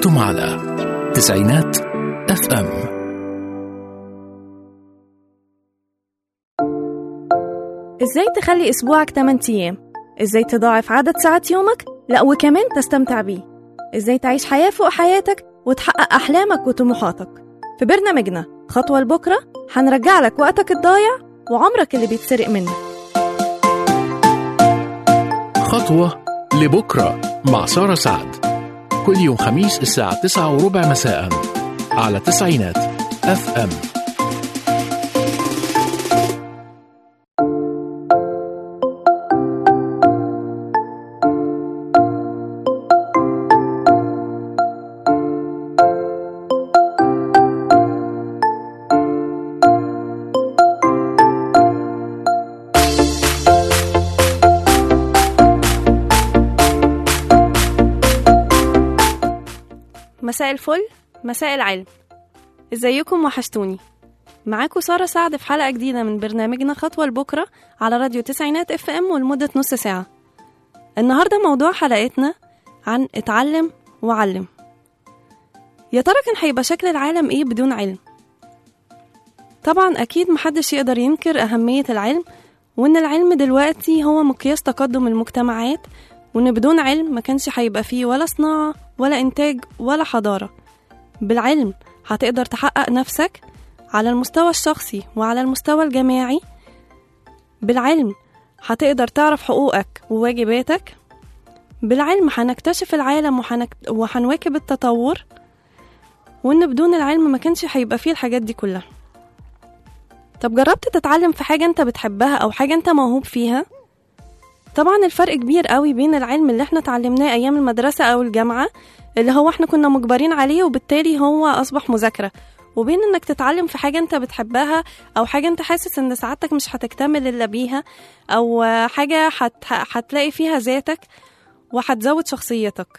أنتم على تسعينات اف ام ازاي تخلي اسبوعك 8 ايام ازاي تضاعف عدد ساعات يومك لا وكمان تستمتع بيه ازاي تعيش حياة فوق حياتك وتحقق احلامك وطموحاتك في برنامجنا خطوة لبكرة هنرجع لك وقتك الضايع وعمرك اللي بيتسرق منك خطوة لبكرة مع سارة سعد كل يوم خميس الساعة تسعة وربع مساء على تسعينات اف ام مساء الفل مساء العلم ازيكم وحشتوني معاكم سارة سعد في حلقة جديدة من برنامجنا خطوة لبكرة على راديو تسعينات اف ام ولمدة نص ساعة النهاردة موضوع حلقتنا عن اتعلم وعلم يا ترى كان هيبقى شكل العالم ايه بدون علم طبعا اكيد محدش يقدر ينكر اهمية العلم وان العلم دلوقتي هو مقياس تقدم المجتمعات وان بدون علم ما كانش هيبقى فيه ولا صناعة ولا انتاج ولا حضارة بالعلم هتقدر تحقق نفسك على المستوى الشخصي وعلى المستوى الجماعي بالعلم هتقدر تعرف حقوقك وواجباتك بالعلم هنكتشف العالم وحنك... وهنواكب التطور وان بدون العلم ما كانش هيبقى فيه الحاجات دي كلها طب جربت تتعلم في حاجة انت بتحبها او حاجة انت موهوب فيها طبعا الفرق كبير قوي بين العلم اللي احنا اتعلمناه ايام المدرسة او الجامعة اللي هو احنا كنا مجبرين عليه وبالتالي هو اصبح مذاكرة وبين انك تتعلم في حاجة انت بتحبها او حاجة انت حاسس ان سعادتك مش هتكتمل الا بيها او حاجة هت... هتلاقي فيها ذاتك وهتزود شخصيتك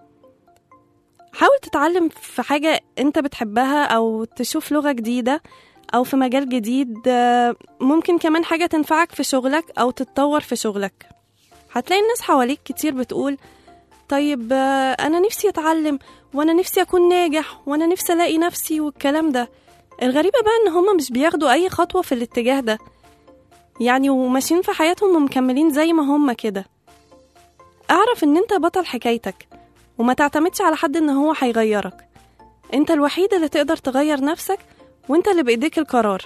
حاول تتعلم في حاجة انت بتحبها او تشوف لغة جديدة او في مجال جديد آه، ممكن كمان حاجة تنفعك في شغلك او تتطور في شغلك هتلاقي الناس حواليك كتير بتقول طيب آه، انا نفسي اتعلم وانا نفسي اكون ناجح وانا نفسي الاقي نفسي والكلام ده الغريبة بقى ان هما مش بياخدوا اي خطوة في الاتجاه ده يعني وماشيين في حياتهم ومكملين زي ما هما كده اعرف ان انت بطل حكايتك وما تعتمدش على حد ان هو هيغيرك انت الوحيد اللي تقدر تغير نفسك وانت اللي بايديك القرار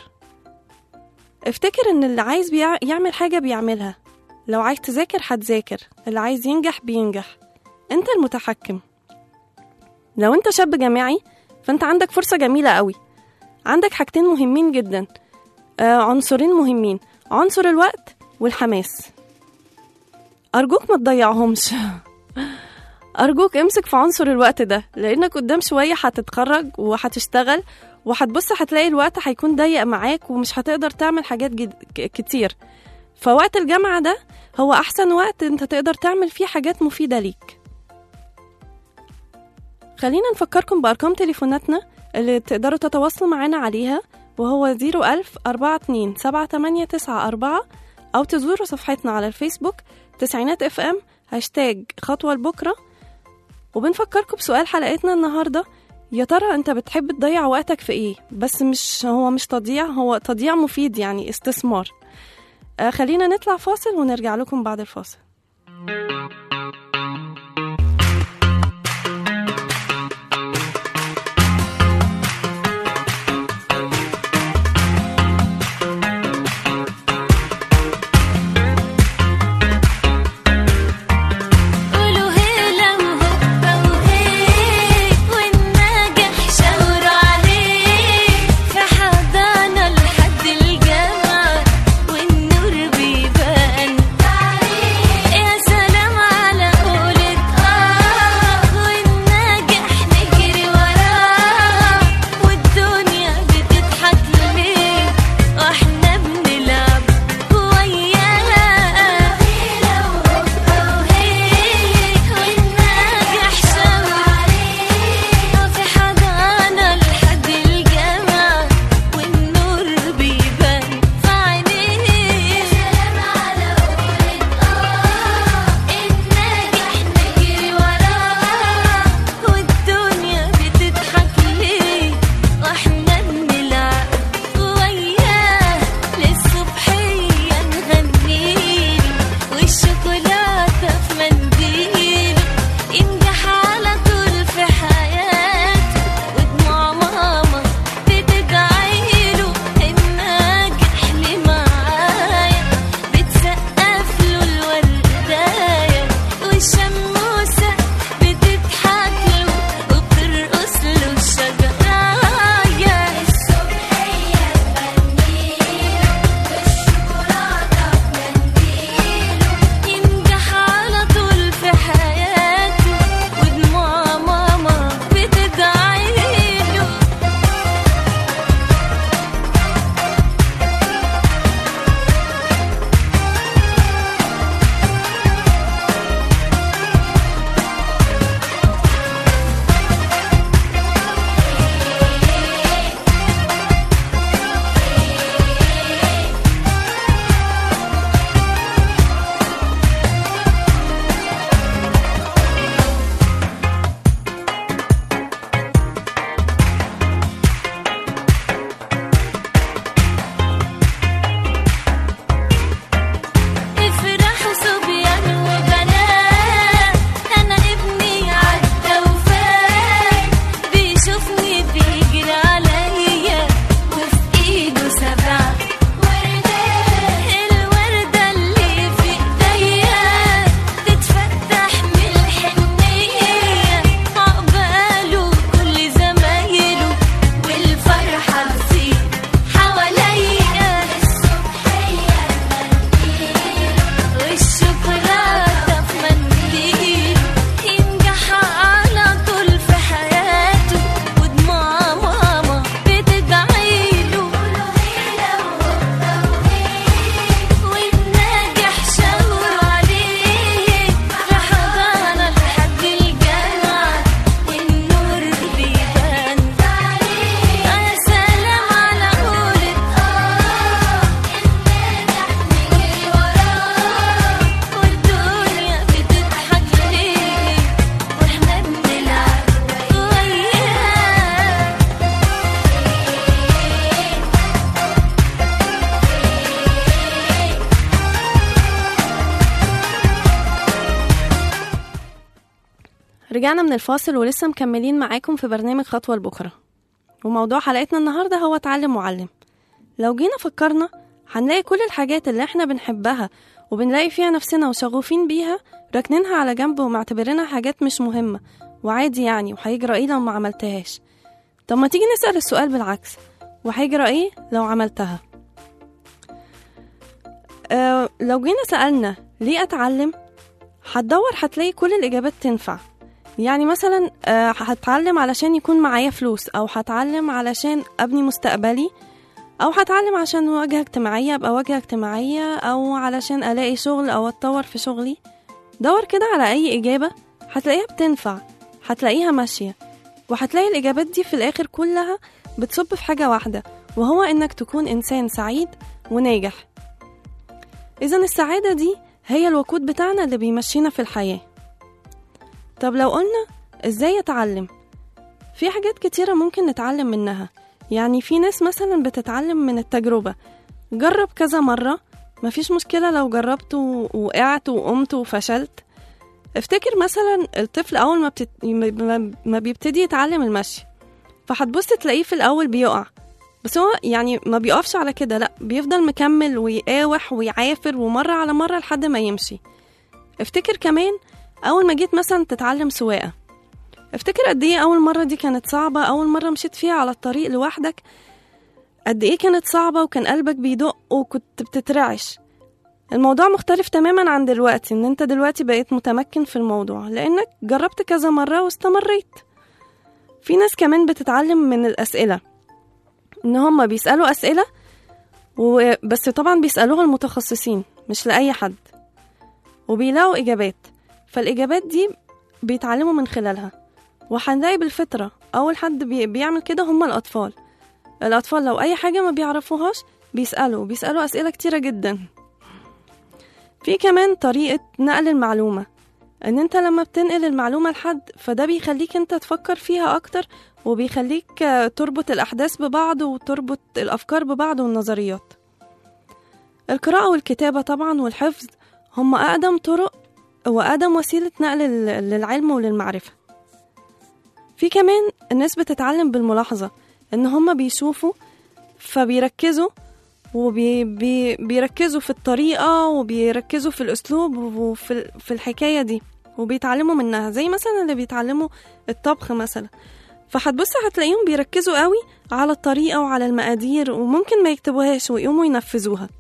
افتكر ان اللي عايز بيع... يعمل حاجة بيعملها لو عايز تذاكر هتذاكر اللي عايز ينجح بينجح انت المتحكم لو انت شاب جامعي فانت عندك فرصة جميلة قوي عندك حاجتين مهمين جدا آه عنصرين مهمين عنصر الوقت والحماس أرجوك ما تضيعهمش أرجوك امسك في عنصر الوقت ده لأنك قدام شوية هتتخرج وهتشتغل وهتبص هتلاقي الوقت هيكون ضيق معاك ومش هتقدر تعمل حاجات جد... ك- كتير فوقت الجامعة ده هو أحسن وقت أنت تقدر تعمل فيه حاجات مفيدة ليك خلينا نفكركم بأرقام تليفوناتنا اللي تقدروا تتواصلوا معانا عليها وهو 01000 42 7894 أو تزوروا صفحتنا على الفيسبوك تسعينات اف ام هاشتاج خطوة لبكرة وبنفكركم بسؤال حلقتنا النهاردة يا ترى انت بتحب تضيع وقتك في ايه بس مش هو مش تضييع هو تضييع مفيد يعني استثمار آه خلينا نطلع فاصل ونرجع لكم بعد الفاصل قولوا هلا وهوبا وهي والناجح شاوروا عليه في حضانة لحد الجامعة والنور بيبان يا سلام رجعنا من الفاصل ولسه مكملين معاكم في برنامج خطوة لبكرة وموضوع حلقتنا النهاردة هو تعلم معلم لو جينا فكرنا هنلاقي كل الحاجات اللي احنا بنحبها وبنلاقي فيها نفسنا وشغوفين بيها راكنينها على جنب ومعتبرينها حاجات مش مهمة وعادي يعني وهيجرى ايه لو ما عملتهاش طب ما تيجي نسأل السؤال بالعكس وهيجرى ايه لو عملتها أه لو جينا سألنا ليه أتعلم هتدور هتلاقي كل الإجابات تنفع يعني مثلا آه، هتعلم علشان يكون معايا فلوس أو هتعلم علشان أبني مستقبلي أو هتعلم عشان واجهة اجتماعية أبقى واجهة اجتماعية أو علشان ألاقي شغل أو أتطور في شغلي دور كده على أي إجابة هتلاقيها بتنفع هتلاقيها ماشية وهتلاقي الإجابات دي في الآخر كلها بتصب في حاجة واحدة وهو إنك تكون إنسان سعيد وناجح إذا السعادة دي هي الوقود بتاعنا اللي بيمشينا في الحياة طب لو قلنا إزاي أتعلم في حاجات كتيرة ممكن نتعلم منها يعني في ناس مثلا بتتعلم من التجربة جرب كذا مرة مفيش مشكلة لو جربت ووقعت وقمت وفشلت افتكر مثلا الطفل أول ما, بتت... ما- ما بيبتدي يتعلم المشي فهتبص تلاقيه في الأول بيقع بس هو يعني ما بيقفش على كده لا بيفضل مكمل ويقاوح ويعافر ومرة على مرة لحد ما يمشي افتكر كمان أول ما جيت مثلا تتعلم سواقة افتكر قد ايه أول مرة دي كانت صعبة أول مرة مشيت فيها على الطريق لوحدك قد ايه كانت صعبة وكان قلبك بيدق وكنت بتترعش الموضوع مختلف تماما عن دلوقتي ان انت دلوقتي بقيت متمكن في الموضوع لانك جربت كذا مرة واستمريت في ناس كمان بتتعلم من الأسئلة ان هم بيسألوا أسئلة وبس طبعا بيسألوها المتخصصين مش لأي حد وبيلاقوا إجابات فالإجابات دي بيتعلموا من خلالها وهنلاقي بالفطرة أول حد بي- بيعمل كده هم الأطفال الأطفال لو أي حاجة ما بيعرفوهاش بيسألوا بيسألوا أسئلة كتيرة جدا في كمان طريقة نقل المعلومة ان انت لما بتنقل المعلومة لحد فده بيخليك انت تفكر فيها اكتر وبيخليك آه، تربط الاحداث ببعض وتربط الافكار ببعض والنظريات القراءة والكتابة طبعا والحفظ هم اقدم طرق واقدم وسيلة نقل ال- للعلم وللمعرفة في كمان الناس بتتعلم بالملاحظة ان هم بيشوفوا فبيركزوا وبيركزوا في الطريقة وبيركزوا في الأسلوب وفي ال- في الحكاية دي وبيتعلموا منها زي مثلا اللي بيتعلموا الطبخ مثلا فهتبص هتلاقيهم بيركزوا قوي على الطريقة وعلى المقادير وممكن ما يكتبوهاش ويقوموا ينفذوها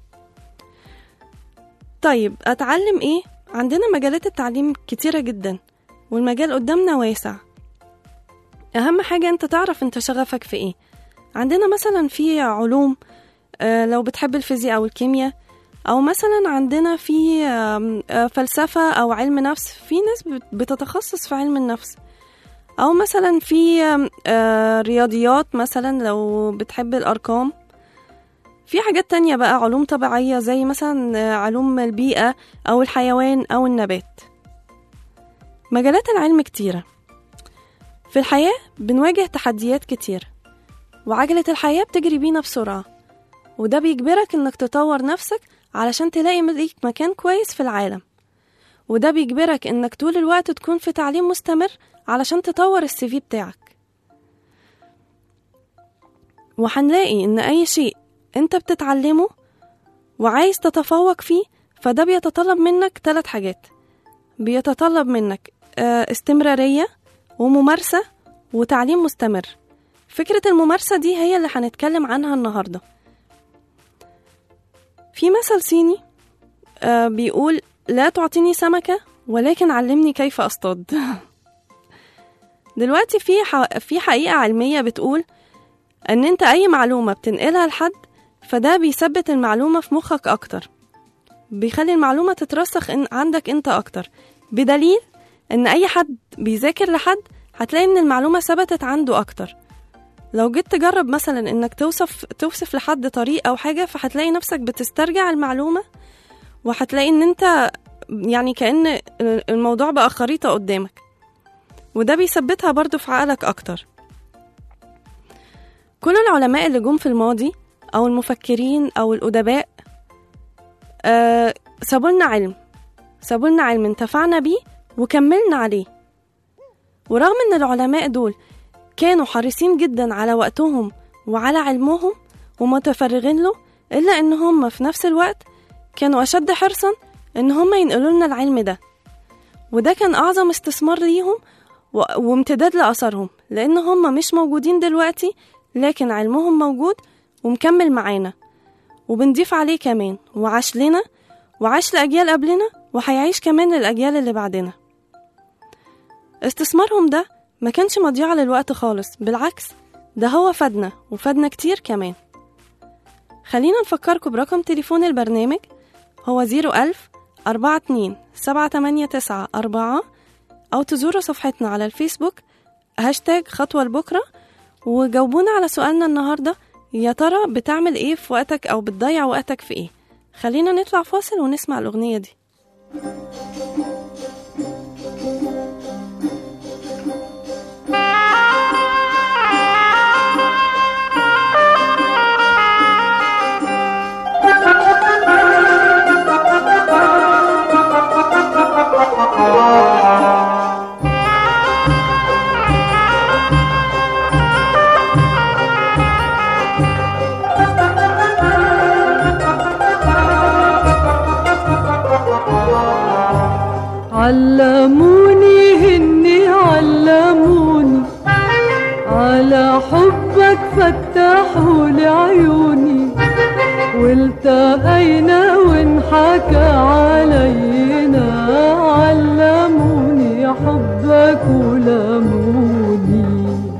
طيب أتعلم إيه؟ عندنا مجالات التعليم كتيرة جدا والمجال قدامنا واسع أهم حاجة أنت تعرف أنت شغفك في إيه عندنا مثلا في علوم آه، لو بتحب الفيزياء أو الكيمياء أو مثلا عندنا في آم، آه، فلسفة أو علم نفس في ناس بت- بتتخصص في علم النفس أو مثلا في آم، آه، رياضيات مثلا لو بتحب الأرقام في حاجات تانية بقى علوم طبيعية زي مثلا آه، علوم البيئة أو الحيوان أو النبات مجالات العلم كتيرة في الحياة بنواجه تحديات كتير وعجلة الحياة بتجري بينا بسرعة وده بيجبرك انك تطور نفسك علشان تلاقي ليك مكان كويس في العالم وده بيجبرك انك طول الوقت تكون في تعليم مستمر علشان تطور السي في بتاعك وهنلاقي ان اي شيء انت بتتعلمه وعايز تتفوق فيه فده بيتطلب منك ثلاث حاجات بيتطلب منك آه، استمرارية وممارسة وتعليم مستمر فكرة الممارسة دي هي اللي هنتكلم عنها النهاردة في مثل صيني آه، بيقول لا تعطيني سمكة ولكن علمني كيف أصطاد دلوقتي في ح- في حقيقة علمية بتقول إن أنت أي معلومة بتنقلها لحد فده بيثبت المعلومة في مخك أكتر بيخلي المعلومة تترسخ إن عندك أنت أكتر بدليل إن أي حد بيذاكر لحد هتلاقي إن المعلومة ثبتت عنده أكتر لو جيت تجرب مثلا إنك توصف توصف لحد طريق أو حاجة فهتلاقي نفسك بتسترجع المعلومة وهتلاقي إن أنت يعني كأن الموضوع بقى خريطة قدامك وده بيثبتها برضو في عقلك أكتر كل العلماء اللي جم في الماضي أو المفكرين أو الأدباء آه سابولنا علم سابولنا علم انتفعنا بيه وكملنا عليه ورغم ان العلماء دول كانوا حريصين جدا على وقتهم وعلى علمهم ومتفرغين له إلا إن هم في نفس الوقت كانوا أشد حرصا إن هم ينقلوا لنا العلم ده وده كان أعظم استثمار ليهم و- وامتداد لأثرهم لأن هم مش موجودين دلوقتي لكن علمهم موجود ومكمل معانا وبنضيف عليه كمان وعاش لنا وعاش لأجيال قبلنا وهيعيش كمان للأجيال اللي بعدنا استثمارهم ده ما كانش مضيعة للوقت خالص بالعكس ده هو فادنا وفادنا كتير كمان خلينا نفكركم برقم تليفون البرنامج هو زيرو ألف أربعة اتنين سبعة تمانية تسعة أربعة أو تزوروا صفحتنا على الفيسبوك هاشتاج خطوة لبكرة وجاوبونا على سؤالنا النهاردة يا ترى بتعمل ايه في وقتك أو بتضيع وقتك في ايه خلينا نطلع فاصل ونسمع الأغنية دي علموني هني علموني على حبك فتحوا لي عيوني والتقينا وانحكى علينا علموني حبك ولموني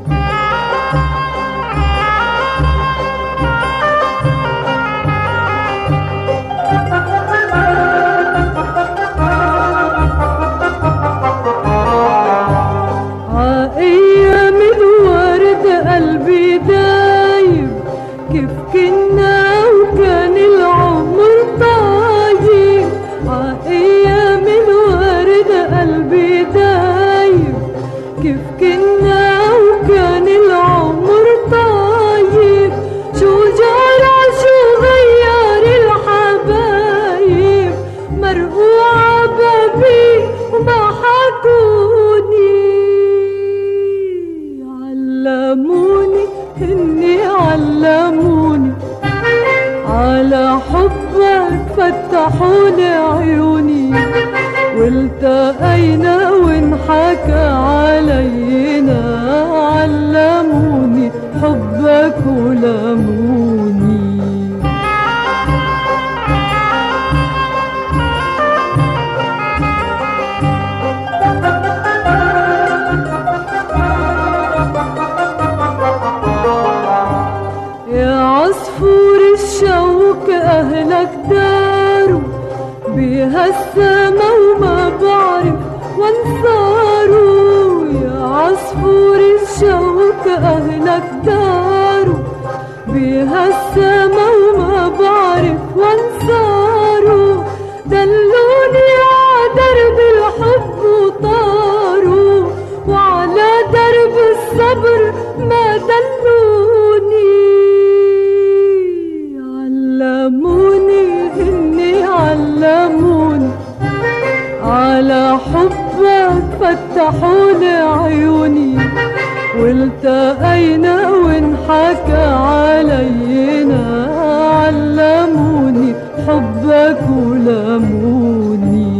عايام الورد قلبي دايب كيف كنا وكان العمر طايب عايام الورد قلبي دايب كيف كنا وكان العمر طايب شو جرى شو غير الحبايب مرقوعة بابي وما حكوني علموني هني علموني على حبك فتحوا لي عيوني والتقينا وانحكى علينا علموني حبك ولموني يا عصفور الشوك أهلك داروا بها السما وما بعرف وانصاروا يا عصفور الشوك أهلك داروا بها السما وما بعرف وانصاروا دلوني على درب الحب وطاروا وعلى درب الصبر ما دلوني علموني هني علموني على حبك فتحوا لي عيوني والتقينا وانحكى علينا علموني حبك ولموني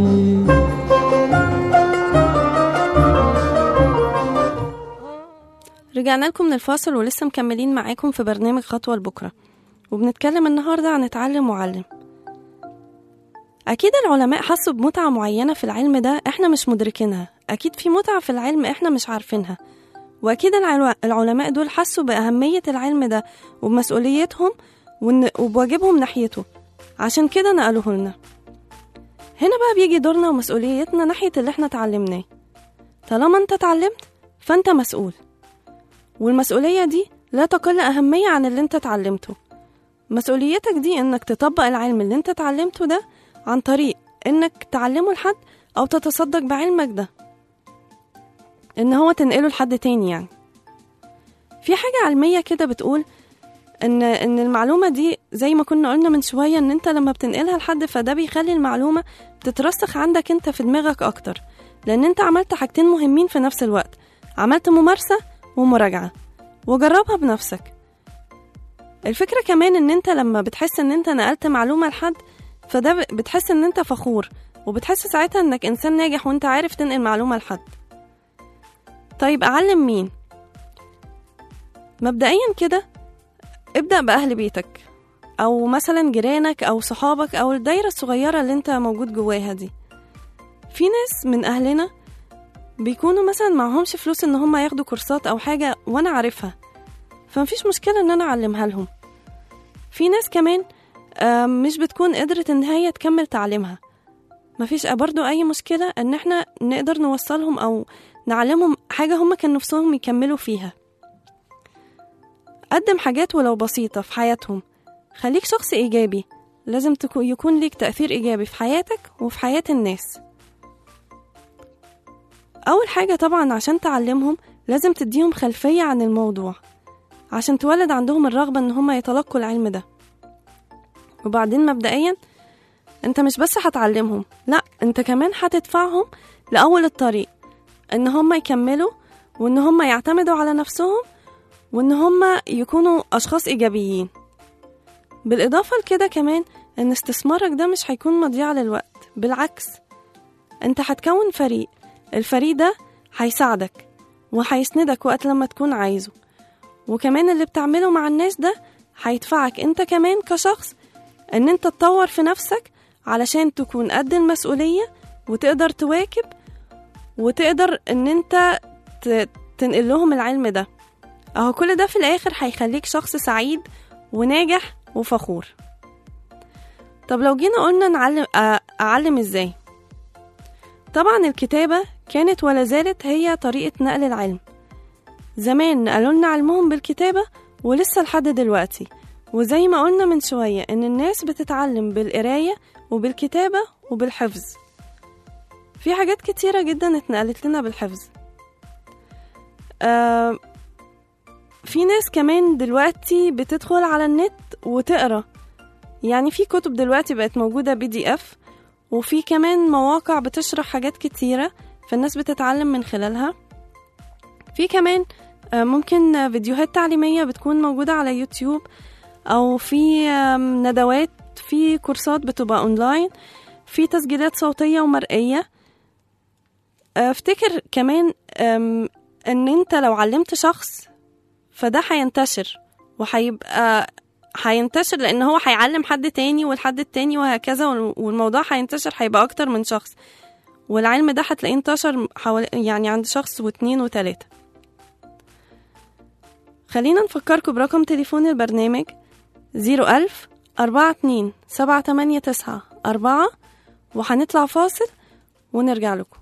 رجعنا لكم من الفاصل ولسه مكملين معاكم في برنامج خطوة لبكرة وبنتكلم النهاردة عن اتعلم وعلم أكيد العلماء حسوا بمتعة معينة في العلم ده إحنا مش مدركينها أكيد في متعة في العلم إحنا مش عارفينها وأكيد العلو- العلماء دول حسوا بأهمية العلم ده وبمسؤوليتهم وإن- وبواجبهم ناحيته عشان كده نقلوه لنا هنا بقى بيجي دورنا ومسؤوليتنا ناحية اللي إحنا اتعلمناه طالما أنت اتعلمت فأنت مسؤول والمسؤولية دي لا تقل أهمية عن اللي انت اتعلمته مسؤوليتك دي انك تطبق العلم اللي انت اتعلمته ده عن طريق انك تعلمه لحد او تتصدق بعلمك ده ان هو تنقله لحد تاني يعني في حاجة علمية كده بتقول ان ان المعلومة دي زي ما كنا قلنا من شوية ان انت لما بتنقلها لحد فده بيخلي المعلومة تترسخ عندك انت في دماغك اكتر لان انت عملت حاجتين مهمين في نفس الوقت عملت ممارسة ومراجعة وجربها بنفسك الفكرة كمان ان انت لما بتحس ان انت نقلت معلومة لحد فده ب- بتحس ان انت فخور وبتحس ساعتها انك انسان ناجح وانت عارف تنقل معلومة لحد طيب اعلم مين مبدئيا كده ابدأ بأهل بيتك أو مثلا جيرانك أو صحابك أو الدايرة الصغيرة اللي انت موجود جواها دي في ناس من أهلنا بيكونوا مثلا معهمش فلوس ان هم ياخدوا كورسات أو حاجة وأنا عارفها فمفيش مشكلة ان أنا أعلمها لهم في ناس كمان آم، مش بتكون قدرت ان هي تكمل تعليمها مفيش برضو أي مشكلة ان احنا نقدر نوصلهم أو نعلمهم حاجة هم كان نفسهم يكملوا فيها قدم حاجات ولو بسيطة في حياتهم خليك شخص إيجابي لازم تكو- يكون ليك تأثير إيجابي في حياتك وفي حياة الناس أول حاجة طبعا عشان تعلمهم لازم تديهم خلفية عن الموضوع عشان تولد عندهم الرغبة إن هم يتلقوا العلم ده وبعدين مبدئيا انت مش بس هتعلمهم لا انت كمان هتدفعهم لأول الطريق ان هم يكملوا وان هم يعتمدوا على نفسهم وان هم يكونوا اشخاص ايجابيين بالاضافه لكده كمان ان استثمارك ده مش هيكون مضيعه للوقت بالعكس انت هتكون فريق الفريق ده هيساعدك وهيسندك وقت لما تكون عايزه وكمان اللي بتعمله مع الناس ده هيدفعك انت كمان كشخص ان انت تطور في نفسك علشان تكون قد المسؤوليه وتقدر تواكب وتقدر ان انت ت- تنقل لهم العلم ده اهو كل ده في الاخر هيخليك شخص سعيد وناجح وفخور طب لو جينا قلنا نعلم أ- اعلم ازاي طبعا الكتابة كانت ولا زالت هي طريقة نقل العلم زمان نقلوا لنا علمهم بالكتابة ولسه لحد دلوقتي وزي ما قلنا من شوية إن الناس بتتعلم بالقراية وبالكتابة وبالحفظ في حاجات كتيرة جدا اتنقلت لنا بالحفظ آه في ناس كمان دلوقتي بتدخل على النت وتقرا يعني في كتب دلوقتي بقت موجودة بي دي اف وفي كمان مواقع بتشرح حاجات كتيرة فالناس بتتعلم من خلالها في كمان آه، ممكن فيديوهات تعليمية بتكون موجودة على يوتيوب أو في آم، ندوات في كورسات بتبقى أونلاين في تسجيلات صوتية ومرئية افتكر كمان آم، ان انت لو علمت شخص فده هينتشر وهيبقى هينتشر لان هو هيعلم حد تاني والحد التاني وهكذا وال- والموضوع هينتشر هيبقى اكتر من شخص والعلم ده هتلاقيه انتشر حوالي يعني عند شخص واتنين وتلاتة خلينا نفكركم برقم تليفون البرنامج زيرو ألف أربعة اتنين سبعة تمانية تسعة أربعة وهنطلع فاصل ونرجع لكم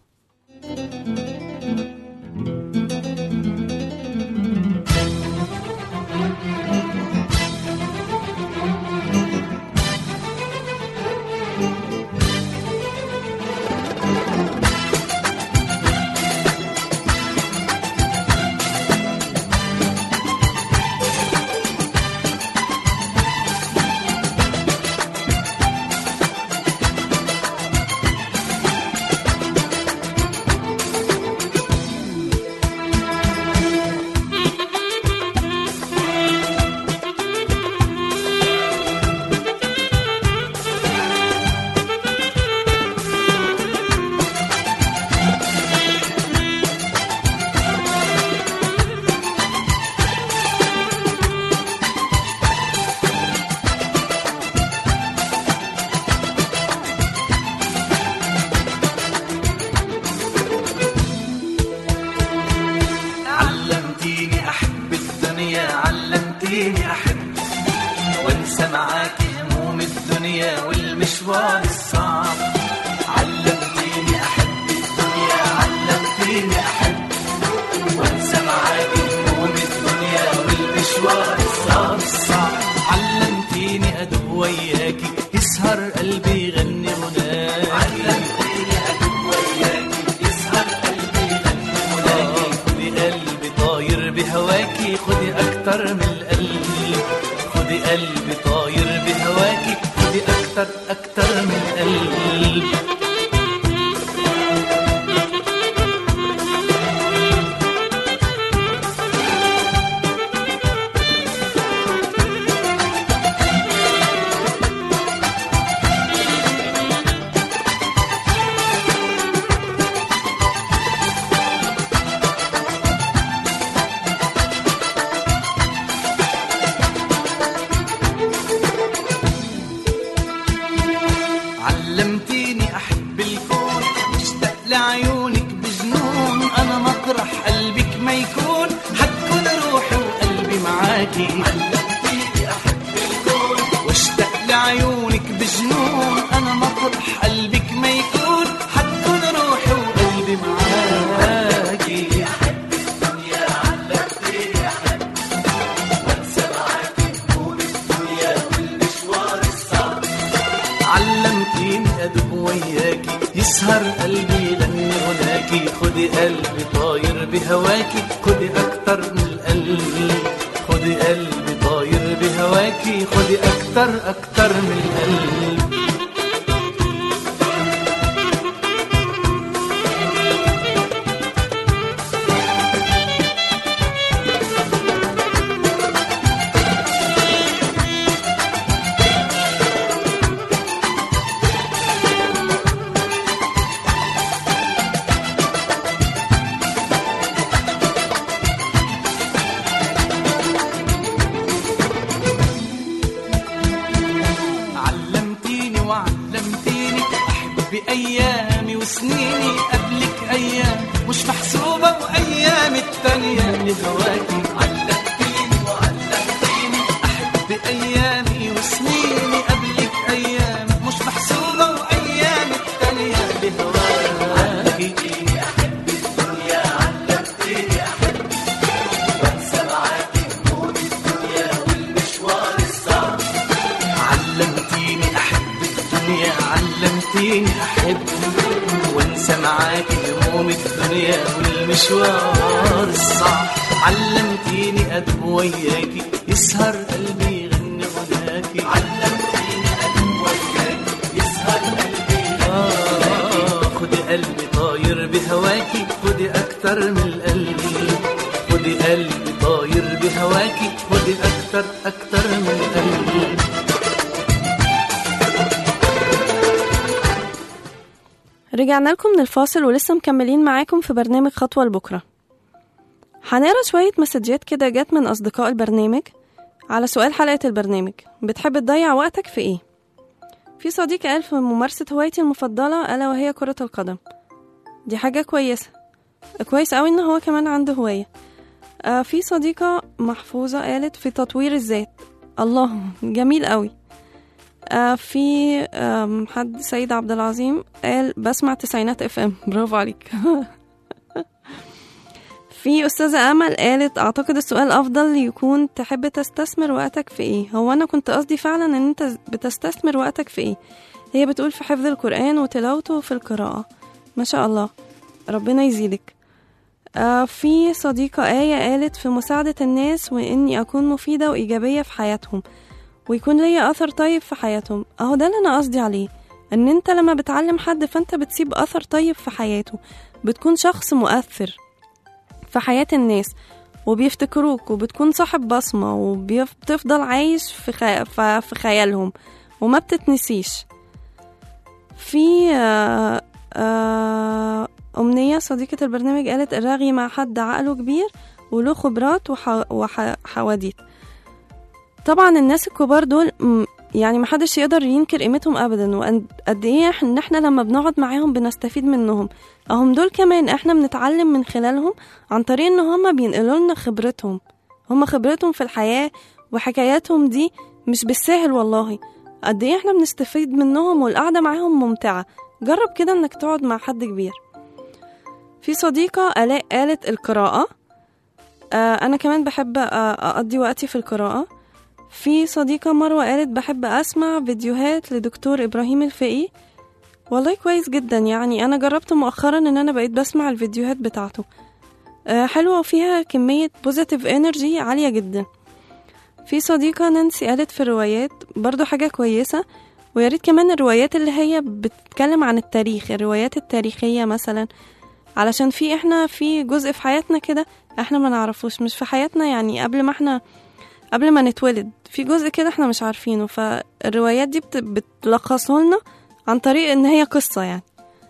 علمتيني احب الدنيا علمتيني احب وانسى معاك هموم الدنيا والمشوار الصعب علمتيني احب الدنيا علمتيني احب وانسى معاك هموم الدنيا والمشوار الصعب الصعب علمتيني ادوب وياكي يسهر قلبي يغني غناك علمتيني ادوب وياكي يسهر قلبي يغني غناك خدي قلبي طاير بهواكي خدي اكتر من القلب خدي قلبي طاير بهواكي خدي اكتر اكتر من القلب هواكي علمتيني أحب الكون واشتاق لعيونك بجنون أنا مطرح قلبك ما يكون حتكون روحي وقلبي معاكي أحب الدنيا علمتيني أحب وانسى معاكي هموم الدنيا والمشوار الصعب علمتيني ادب وياكي يسهر قلبي لاني هناكي خدي قلبي طاير بهواكي خدي اكتر من القلب خدي قلبي طاير بهواكي خدي اكتر اكتر من القلب علمتيني وعلمتيني احب ايامي وسنيني قبلك ايام مش محسوبه وايام التانيه لهواكي علمتيني وعلمتيني احب ايامي وسنيني قبلك ايام مش محسوبه وايام التانيه لهواكي احب الدنيا علمتيني احب وانسى معاكي هموم الدنيا والمشوار الصعب علمتيني احب الدنيا علمتيني احب وانسى معاكي هموم الدنيا والمشوار الصعب علمتيني ادب وياكي يسهر قلبي يغني غناكي علمتيني ادب وياكي يسهر قلبي آه خدي قلبي طاير بهواكي خدي اكتر من القلب خدي قلبي طاير بهواكي خدي اكتر اكتر من القلب رجعنا لكم من الفاصل ولسه مكملين معاكم في برنامج خطوة لبكرة هنقرا شوية مسجات كده جت من أصدقاء البرنامج على سؤال حلقة البرنامج بتحب تضيع وقتك في إيه؟ في صديق قال في ممارسة هوايتي المفضلة ألا وهي كرة القدم دي حاجة كويسة كويس أوي إن هو كمان عنده هواية آه في صديقة محفوظة قالت في تطوير الذات الله جميل أوي آه في آم، حد سيد عبد العظيم قال بسمع تسعينات اف ام برافو عليك في أستاذة أمل قالت أعتقد السؤال أفضل يكون تحب تستثمر وقتك في إيه هو أنا كنت قصدي فعلا إن أنت بتستثمر وقتك في إيه هي بتقول في حفظ القرآن وتلاوته وفي القراءة ما شاء الله ربنا يزيدك آه في صديقة آية قالت في مساعدة الناس وإني أكون مفيدة وإيجابية في حياتهم ويكون ليا أثر طيب في حياتهم أهو ده اللي أنا قصدي عليه إن أنت لما بتعلم حد فأنت بتسيب أثر طيب في حياته بتكون شخص مؤثر في حياة الناس وبيفتكروك وبتكون صاحب بصمة وبتفضل عايش في, خي... ف- في خيالهم وما بتتنسيش في آه، آه، أمنية صديقة البرنامج قالت الرغي مع حد عقله كبير وله خبرات وح... وحواديت طبعا الناس الكبار دول م، يعني محدش يقدر ينكر قيمتهم ابدا وقد ايه إح- ان احنا لما بنقعد معاهم بنستفيد منهم اهم دول كمان احنا بنتعلم من خلالهم عن طريق ان هما بينقلوا لنا خبرتهم هما خبرتهم في الحياة وحكاياتهم دي مش بالساهل والله قد ايه احنا بنستفيد منهم والقعدة معاهم ممتعة جرب كده انك تقعد مع حد كبير في صديقة آلاء قالت القراءة آه أنا كمان بحب آه أقضي وقتي في القراءة في صديقة مروة قالت بحب أسمع فيديوهات لدكتور إبراهيم الفقي والله كويس جدا يعني أنا جربت مؤخرا إن أنا بقيت بسمع الفيديوهات بتاعته آه، حلوة وفيها كمية بوزيتيف انرجي عالية جدا في صديقة نانسي قالت في الروايات برضو حاجة كويسة وياريت كمان الروايات اللي هي بتتكلم عن التاريخ الروايات التاريخية مثلا علشان في احنا في جزء في حياتنا كده احنا ما نعرفوش مش في حياتنا يعني قبل ما احنا قبل ما نتولد في جزء كده احنا مش عارفينه فالروايات دي بت- بتلخصه لنا عن طريق ان هي قصة يعني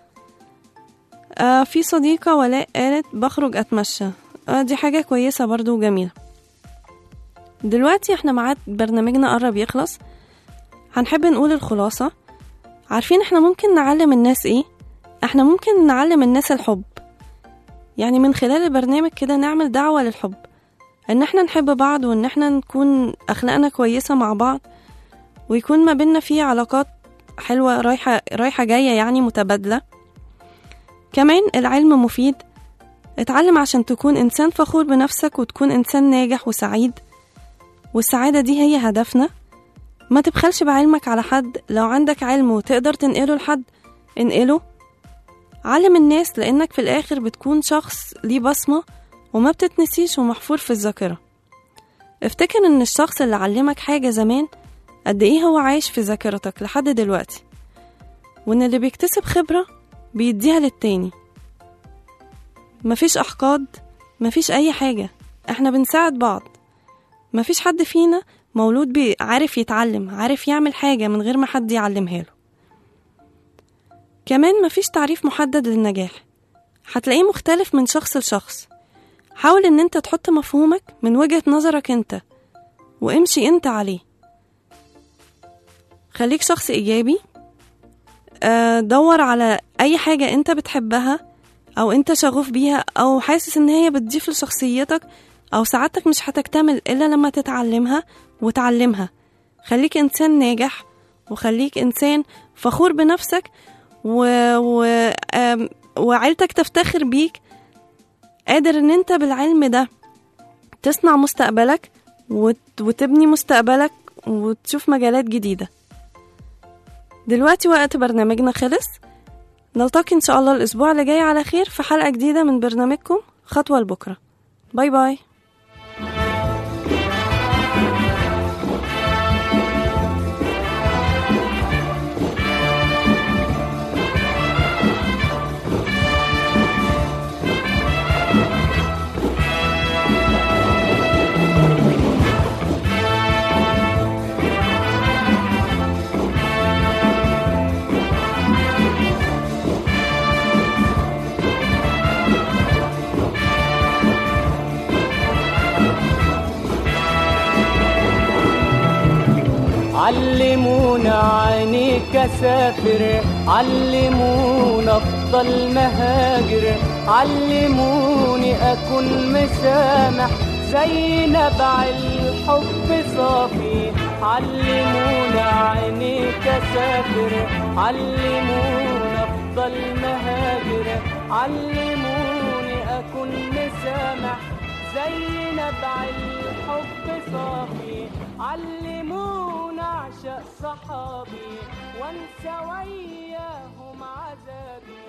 آه في صديقة ولاء قالت بخرج اتمشى آه دي حاجة كويسة برضو وجميلة دلوقتي احنا معاد برنامجنا قرب يخلص هنحب نقول الخلاصة عارفين احنا ممكن نعلم الناس ايه احنا ممكن نعلم الناس الحب يعني من خلال البرنامج كده نعمل دعوة للحب ان احنا نحب بعض وان احنا نكون اخلاقنا كويسة مع بعض ويكون ما بينا فيه علاقات حلوة رايحة رايحة جاية يعني متبادلة كمان العلم مفيد اتعلم عشان تكون إنسان فخور بنفسك وتكون إنسان ناجح وسعيد والسعادة دي هي هدفنا ما تبخلش بعلمك على حد لو عندك علم وتقدر تنقله لحد انقله علم الناس لأنك في الآخر بتكون شخص ليه بصمة وما بتتنسيش ومحفور في الذاكرة افتكر ان الشخص اللي علمك حاجة زمان قد ايه هو عايش في ذاكرتك لحد دلوقتي وان اللي بيكتسب خبرة بيديها للتاني مفيش أحقاد مفيش أي حاجة احنا بنساعد بعض مفيش حد فينا مولود بي عارف يتعلم عارف يعمل حاجة من غير ما حد يعلمها له كمان مفيش تعريف محدد للنجاح هتلاقيه مختلف من شخص لشخص حاول ان انت تحط مفهومك من وجهة نظرك انت وامشي انت عليه خليك شخص ايجابي آه، دور على اي حاجة انت بتحبها او انت شغوف بيها او حاسس ان هي بتضيف لشخصيتك او سعادتك مش هتكتمل الا لما تتعلمها وتعلمها خليك انسان ناجح وخليك انسان فخور بنفسك و... و... آم، وعيلتك تفتخر بيك قادر ان انت بالعلم ده تصنع مستقبلك وت... وتبني مستقبلك وتشوف مجالات جديدة دلوقتي وقت برنامجنا خلص نلتقي ان شاء الله الاسبوع اللي جاي على خير في حلقة جديدة من برنامجكم خطوة لبكرة باي باي علمونا عينيك اسافر علمونا افضل مهاجر علموني اكون مسامح زي نبع الحب صافي علمونا عينيك اسافر علمونا افضل مهاجر علموني اكون مسامح زي نبع الحب صافي علمونا اعشق صحابي وانسى وياهم عذابي